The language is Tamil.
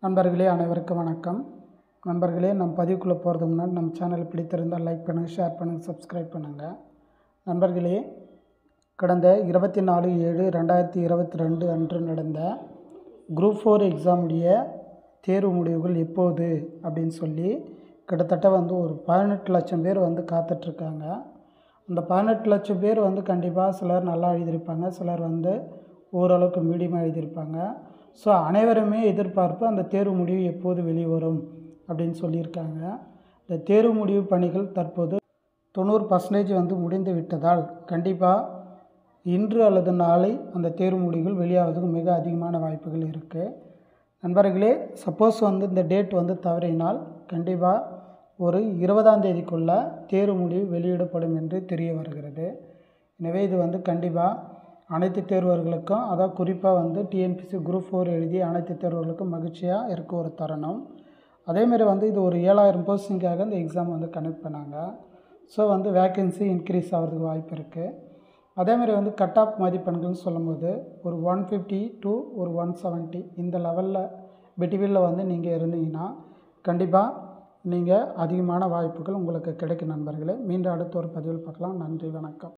நண்பர்களே அனைவருக்கும் வணக்கம் நண்பர்களே நம்ம பதிவுக்குள்ளே போகிறதுக்கு முன்னாடி நம்ம சேனல் பிடித்திருந்தால் லைக் பண்ணுங்கள் ஷேர் பண்ணுங்கள் சப்ஸ்கிரைப் பண்ணுங்கள் நண்பர்களே கடந்த இருபத்தி நாலு ஏழு ரெண்டாயிரத்தி இருபத்தி ரெண்டு அன்று நடந்த குரூப் ஃபோர் எக்ஸாமுடைய தேர்வு முடிவுகள் எப்போது அப்படின்னு சொல்லி கிட்டத்தட்ட வந்து ஒரு பதினெட்டு லட்சம் பேர் வந்து காத்துட்ருக்காங்க அந்த பதினெட்டு லட்சம் பேர் வந்து கண்டிப்பாக சிலர் நல்லா எழுதியிருப்பாங்க சிலர் வந்து ஓரளவுக்கு மீடியமாக எழுதியிருப்பாங்க ஸோ அனைவருமே எதிர்பார்ப்பு அந்த தேர்வு முடிவு எப்போது வெளிவரும் அப்படின்னு சொல்லியிருக்காங்க இந்த தேர்வு முடிவு பணிகள் தற்போது தொண்ணூறு பர்சன்டேஜ் வந்து முடிந்து விட்டதால் கண்டிப்பாக இன்று அல்லது நாளை அந்த தேர்வு முடிவுகள் வெளியாவதுக்கு மிக அதிகமான வாய்ப்புகள் இருக்குது நண்பர்களே சப்போஸ் வந்து இந்த டேட் வந்து தவறினால் கண்டிப்பாக ஒரு இருபதாம் தேதிக்குள்ளே தேர்வு முடிவு வெளியிடப்படும் என்று தெரிய வருகிறது எனவே இது வந்து கண்டிப்பாக அனைத்து தேர்வர்களுக்கும் அதாவது குறிப்பாக வந்து டிஎன்பிசி குரூப் ஃபோர் எழுதி அனைத்து தேர்வர்களுக்கும் மகிழ்ச்சியாக இருக்க ஒரு தருணம் அதேமாரி வந்து இது ஒரு ஏழாயிரம் போஸ்டிங்காக இந்த எக்ஸாம் வந்து கனெக்ட் பண்ணாங்க ஸோ வந்து வேக்கன்சி இன்க்ரீஸ் ஆகிறதுக்கு வாய்ப்பு இருக்குது அதேமாதிரி வந்து கட் ஆஃப் மதிப்பெண்கள்னு சொல்லும்போது ஒரு ஒன் ஃபிஃப்டி டு ஒரு ஒன் செவன்ட்டி இந்த லெவலில் பிட்வீனில் வந்து நீங்கள் இருந்தீங்கன்னா கண்டிப்பாக நீங்கள் அதிகமான வாய்ப்புகள் உங்களுக்கு கிடைக்கும் நண்பர்களே மீண்டும் அடுத்த ஒரு பதிவில் பார்க்கலாம் நன்றி வணக்கம்